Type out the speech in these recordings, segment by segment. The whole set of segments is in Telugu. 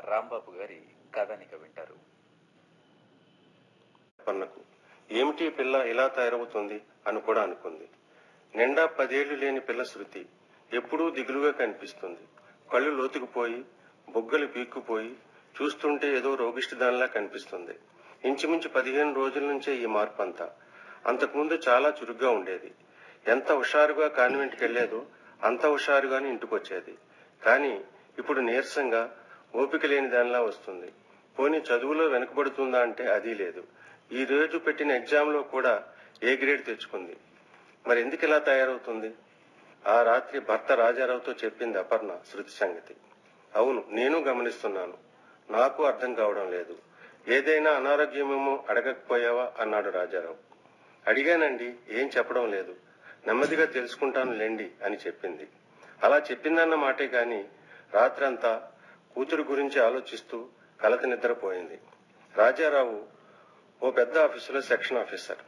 రాంబాబు గారి కథనిక వింటారు పన్నకు ఏమిటి ఈ పిల్ల ఇలా తయారవుతుంది అని కూడా అనుకుంది నిండా పదేళ్లు లేని పిల్ల శృతి ఎప్పుడూ దిగులుగా కనిపిస్తుంది కళ్ళు లోతుకుపోయి బొగ్గలు పీక్కుపోయి చూస్తుంటే ఏదో రోగిష్టి దానిలా కనిపిస్తుంది ఇంచుమించు పదిహేను రోజుల నుంచే ఈ మార్పు అంతా అంతకుముందు చాలా చురుగ్గా ఉండేది ఎంత హుషారుగా కాన్వెంట్కి వెళ్లేదో అంత హుషారుగానే ఇంటికొచ్చేది కానీ ఇప్పుడు నీరసంగా ఓపిక లేని దానిలా వస్తుంది పోనీ చదువులో వెనుకబడుతుందా అంటే అది లేదు ఈ రోజు పెట్టిన ఎగ్జామ్ లో కూడా ఏ గ్రేడ్ తెచ్చుకుంది మరి ఎందుకు ఇలా తయారవుతుంది ఆ రాత్రి భర్త రాజారావుతో చెప్పింది అపర్ణ శృతి సంగతి అవును నేను గమనిస్తున్నాను నాకు అర్థం కావడం లేదు ఏదైనా అనారోగ్యమేమో అడగకపోయావా అన్నాడు రాజారావు అడిగానండి ఏం చెప్పడం లేదు నెమ్మదిగా తెలుసుకుంటాను లేండి అని చెప్పింది అలా చెప్పిందన్న మాటే గాని రాత్రంతా కూతురు గురించి ఆలోచిస్తూ కలత నిద్రపోయింది రాజారావు ఓ పెద్ద ఆఫీసులో సెక్షన్ ఆఫీసర్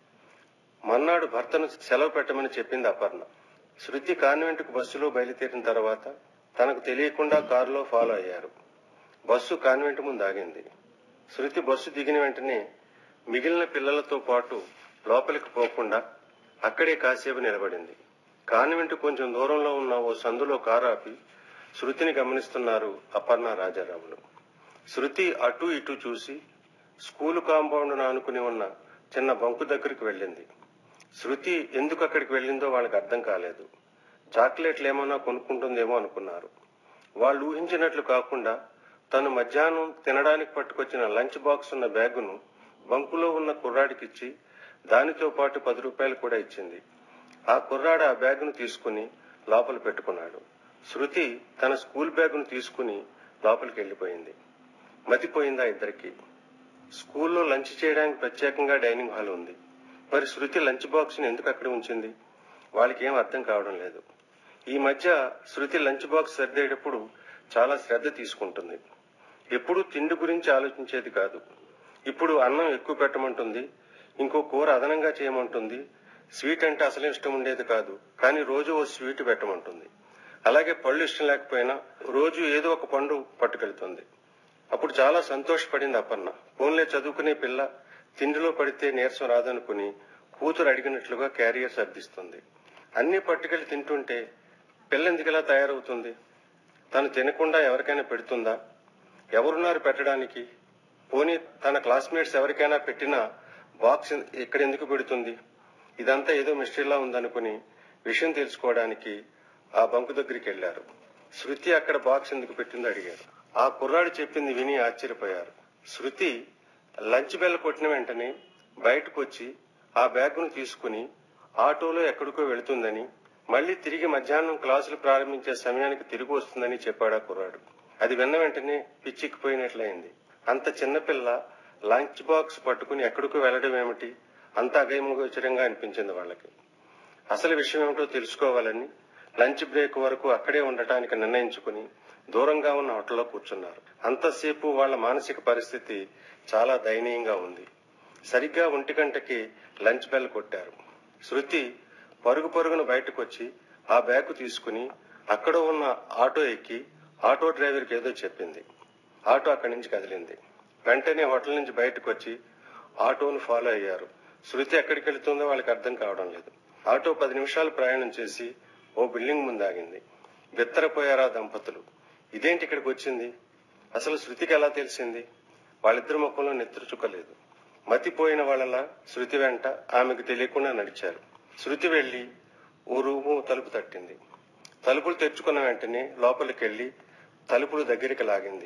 మన్నాడు భర్తను సెలవు పెట్టమని చెప్పింది అపర్ణ శృతి కాన్వెంట్కు బస్సులో బయలుదేరిన తర్వాత తనకు తెలియకుండా కారులో ఫాలో అయ్యారు బస్సు కాన్వెంట్ ముందు ఆగింది శృతి బస్సు దిగిన వెంటనే మిగిలిన పిల్లలతో పాటు లోపలికి పోకుండా అక్కడే కాసేపు నిలబడింది కాన్వెంట్ కొంచెం దూరంలో ఉన్న ఓ సందులో కారు ఆపి శృతిని గమనిస్తున్నారు అపర్ణ రాజారావులు శృతి అటు ఇటు చూసి స్కూలు కాంపౌండ్ ఆనుకుని ఉన్న చిన్న బంకు దగ్గరికి వెళ్ళింది శృతి ఎందుకు అక్కడికి వెళ్ళిందో వాళ్ళకి అర్థం కాలేదు చాక్లెట్లు ఏమన్నా కొనుక్కుంటుందేమో అనుకున్నారు వాళ్ళు ఊహించినట్లు కాకుండా తను మధ్యాహ్నం తినడానికి పట్టుకొచ్చిన లంచ్ బాక్స్ ఉన్న బ్యాగును బంకులో ఉన్న కుర్రాడికిచ్చి దానితో పాటు పది రూపాయలు కూడా ఇచ్చింది ఆ కుర్రాడు ఆ బ్యాగును తీసుకుని లోపల పెట్టుకున్నాడు శృతి తన స్కూల్ బ్యాగును తీసుకుని లోపలికి వెళ్ళిపోయింది మతిపోయిందా ఇద్దరికి స్కూల్లో లంచ్ చేయడానికి ప్రత్యేకంగా డైనింగ్ హాల్ ఉంది మరి శృతి లంచ్ బాక్స్ ని ఎందుకు అక్కడ ఉంచింది వాళ్ళకి ఏం అర్థం కావడం లేదు ఈ మధ్య శృతి లంచ్ బాక్స్ సర్దేటప్పుడు చాలా శ్రద్ధ తీసుకుంటుంది ఎప్పుడూ తిండి గురించి ఆలోచించేది కాదు ఇప్పుడు అన్నం ఎక్కువ పెట్టమంటుంది ఇంకో కూర అదనంగా చేయమంటుంది స్వీట్ అంటే అసలు ఇష్టం ఉండేది కాదు కానీ రోజు ఓ స్వీట్ పెట్టమంటుంది అలాగే పళ్ళు ఇష్టం లేకపోయినా రోజు ఏదో ఒక పండు పట్టుకెళ్తుంది అప్పుడు చాలా సంతోషపడింది అపర్ణ ఫోన్లే చదువుకునే పిల్ల తిండిలో పడితే నీరసం రాదనుకుని కూతురు అడిగినట్లుగా క్యారియర్ సర్దిస్తుంది అన్ని పట్టుకెళ్లి తింటుంటే పిల్ల ఎందుకు తయారవుతుంది తను తినకుండా ఎవరికైనా పెడుతుందా ఎవరున్నారు పెట్టడానికి పోనీ తన క్లాస్మేట్స్ ఎవరికైనా పెట్టినా బాక్స్ ఇక్కడ ఎందుకు పెడుతుంది ఇదంతా ఏదో మిస్టరీలా ఉందనుకుని విషయం తెలుసుకోవడానికి ఆ బంకు దగ్గరికి వెళ్లారు శృతి అక్కడ బాక్స్ ఎందుకు పెట్టిందో అడిగారు ఆ కుర్రాడు చెప్పింది విని ఆశ్చర్యపోయారు శృతి లంచ్ బెల్ కొట్టిన వెంటనే బయటకు వచ్చి ఆ బ్యాగును తీసుకుని ఆటోలో ఎక్కడికో వెళుతుందని మళ్లీ తిరిగి మధ్యాహ్నం క్లాసులు ప్రారంభించే సమయానికి తిరిగి వస్తుందని చెప్పాడు ఆ కుర్రాడు అది విన్న వెంటనే పిచ్చిక్కిపోయినట్లయింది అంత చిన్నపిల్ల లంచ్ బాక్స్ పట్టుకుని ఎక్కడికో వెళ్లడం ఏమిటి అంత అగైమగోచరంగా అనిపించింది వాళ్ళకి అసలు విషయం ఏమిటో తెలుసుకోవాలని లంచ్ బ్రేక్ వరకు అక్కడే ఉండటానికి నిర్ణయించుకుని దూరంగా ఉన్న హోటల్లో కూర్చున్నారు అంతసేపు వాళ్ళ మానసిక పరిస్థితి చాలా దయనీయంగా ఉంది సరిగ్గా ఒంటి గంటకి లంచ్ బెల్ కొట్టారు శృతి పరుగు పరుగున బయటకు వచ్చి ఆ బ్యాగ్ తీసుకుని అక్కడ ఉన్న ఆటో ఎక్కి ఆటో డ్రైవర్కి ఏదో చెప్పింది ఆటో అక్కడి నుంచి కదిలింది వెంటనే హోటల్ నుంచి బయటకు వచ్చి ఆటోను ఫాలో అయ్యారు శృతి ఎక్కడికి వెళుతుందో వాళ్ళకి అర్థం కావడం లేదు ఆటో పది నిమిషాలు ప్రయాణం చేసి ఓ బిల్డింగ్ ముందు ఆగింది బిత్తరపోయారా దంపతులు ఇదేంటి ఇక్కడికి వచ్చింది అసలు శృతికి ఎలా తెలిసింది వాళ్ళిద్దరి ముఖంలో నెత్తురు చుక్కలేదు మతిపోయిన వాళ్ళలా శృతి వెంట ఆమెకు తెలియకుండా నడిచారు శృతి వెళ్లి ఓ రూము తలుపు తట్టింది తలుపులు తెరుచుకున్న వెంటనే లోపలికి వెళ్లి తలుపులు దగ్గరికి లాగింది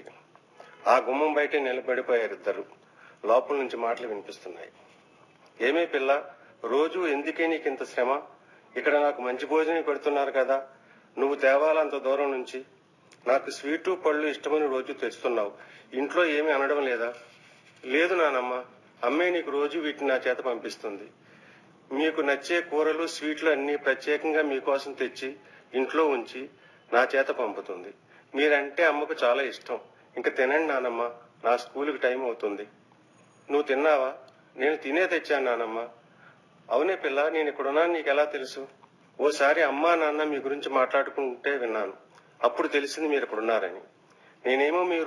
ఆ గుమ్మం బయట నిలబడిపోయారు ఇద్దరు లోపల నుంచి మాటలు వినిపిస్తున్నాయి ఏమే పిల్ల రోజు ఎందుకే నీకు ఇంత శ్రమ ఇక్కడ నాకు మంచి భోజనం పెడుతున్నారు కదా నువ్వు తేవాలంత దూరం నుంచి నాకు స్వీటు పళ్ళు ఇష్టమని రోజు తెస్తున్నావు ఇంట్లో ఏమీ అనడం లేదా లేదు నానమ్మ అమ్మే నీకు రోజు వీటిని నా చేత పంపిస్తుంది మీకు నచ్చే కూరలు స్వీట్లు అన్ని ప్రత్యేకంగా మీకోసం తెచ్చి ఇంట్లో ఉంచి నా చేత పంపుతుంది మీరంటే అమ్మకు చాలా ఇష్టం ఇంకా తినండి నానమ్మ నా స్కూల్కి టైం అవుతుంది నువ్వు తిన్నావా నేను తినే తెచ్చాను నానమ్మ అవునే పిల్ల నేను ఇక్కడున్నా నీకు ఎలా తెలుసు ఓసారి అమ్మా నాన్న మీ గురించి మాట్లాడుకుంటే విన్నాను అప్పుడు తెలిసింది మీరు ఇక్కడున్నారని నేనేమో మీరు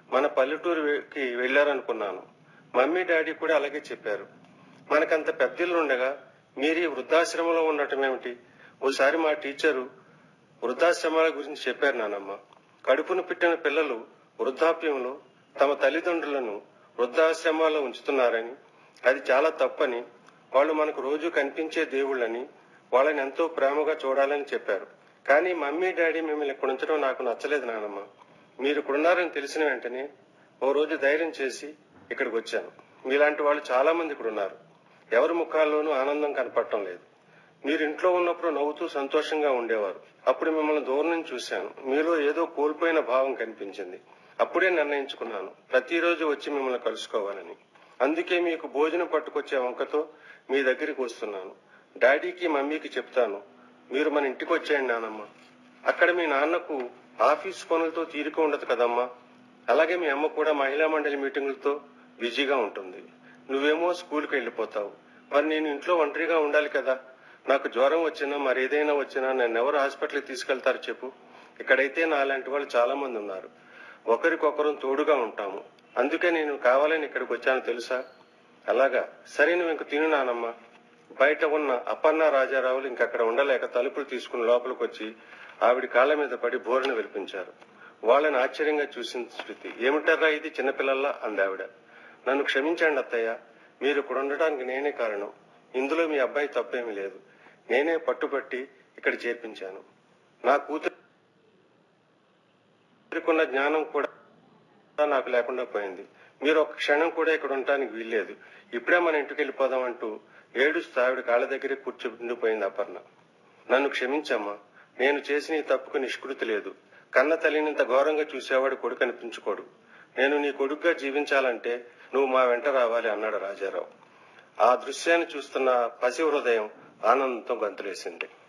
మన పల్లెటూరుకి వెళ్లారనుకున్నాను మమ్మీ డాడీ కూడా అలాగే చెప్పారు మనకంత పెద్దలు ఉండగా మీరు ఈ వృద్ధాశ్రమంలో ఉండటం ఏమిటి ఓసారి మా టీచరు వృద్ధాశ్రమాల గురించి చెప్పారు నానమ్మ కడుపును పెట్టిన పిల్లలు వృద్ధాప్యంలో తమ తల్లిదండ్రులను వృద్ధాశ్రమాల్లో ఉంచుతున్నారని అది చాలా తప్పని వాళ్ళు మనకు రోజు కనిపించే దేవుళ్ళని వాళ్ళని ఎంతో ప్రేమగా చూడాలని చెప్పారు కానీ మమ్మీ డాడీ మిమ్మల్ని ఇక్కడ ఉంచడం నాకు నచ్చలేదు నానమ్మ మీరు ఇక్కడ ఉన్నారని తెలిసిన వెంటనే ఓ రోజు ధైర్యం చేసి ఇక్కడికి వచ్చాను మీలాంటి వాళ్ళు చాలా మంది ఇక్కడ ఉన్నారు ఎవరి ముఖాల్లోనూ ఆనందం కనపడటం లేదు మీరు ఇంట్లో ఉన్నప్పుడు నవ్వుతూ సంతోషంగా ఉండేవారు అప్పుడు మిమ్మల్ని దూరం నుంచి చూశాను మీలో ఏదో కోల్పోయిన భావం కనిపించింది అప్పుడే నిర్ణయించుకున్నాను ప్రతిరోజు వచ్చి మిమ్మల్ని కలుసుకోవాలని అందుకే మీకు భోజనం పట్టుకొచ్చే వంకతో మీ దగ్గరికి వస్తున్నాను డాడీకి మమ్మీకి చెప్తాను మీరు మన ఇంటికి వచ్చేయండి నానమ్మ అక్కడ మీ నాన్నకు ఆఫీస్ పనులతో తీరిక ఉండదు కదమ్మా అలాగే మీ అమ్మ కూడా మహిళా మండలి మీటింగులతో బిజీగా ఉంటుంది నువ్వేమో స్కూల్కి వెళ్ళిపోతావు మరి నేను ఇంట్లో ఒంటరిగా ఉండాలి కదా నాకు జ్వరం వచ్చినా మరి ఏదైనా వచ్చినా నన్ను ఎవరు హాస్పిటల్కి తీసుకెళ్తారు చెప్పు ఇక్కడైతే నాలాంటి వాళ్ళు చాలా మంది ఉన్నారు ఒకరికొకరు తోడుగా ఉంటాము అందుకే నేను కావాలని ఇక్కడికి వచ్చాను తెలుసా అలాగా సరే నువ్వు ఇంక తిను నానమ్మ బయట ఉన్న అపన్న రాజారావులు ఇంకక్కడ ఉండలేక తలుపులు తీసుకుని లోపలికి వచ్చి ఆవిడ కాళ్ళ మీద పడి బోరున విలిపించారు వాళ్ళని ఆశ్చర్యంగా చూసిన శృతి ఏమిటారా ఇది చిన్నపిల్లల్లా అందావిడ నన్ను క్షమించండి అత్తయ్య మీరు ఇక్కడ ఉండటానికి నేనే కారణం ఇందులో మీ అబ్బాయి తప్పేమీ లేదు నేనే పట్టుబట్టి ఇక్కడ చేర్పించాను నా కూతురుకున్న జ్ఞానం కూడా నాకు లేకుండా పోయింది మీరు ఒక క్షణం కూడా ఇక్కడ ఉండటానికి వీల్లేదు ఇప్పుడే మన ఇంటికి వెళ్ళిపోదాం అంటూ ఏడుస్తూ ఆవిడ కాళ్ళ దగ్గరే కూర్చుండిపోయింది అపర్ణ నన్ను క్షమించమ్మా నేను చేసిన ఈ తప్పుకు నిష్కృతి లేదు కన్న తల్లినింత ఘోరంగా చూసేవాడు కొడుకు అనిపించుకోడు నేను నీ కొడుకుగా జీవించాలంటే నువ్వు మా వెంట రావాలి అన్నాడు రాజారావు ఆ దృశ్యాన్ని చూస్తున్న పసి హృదయం ఆనందంతో గంతులేసింది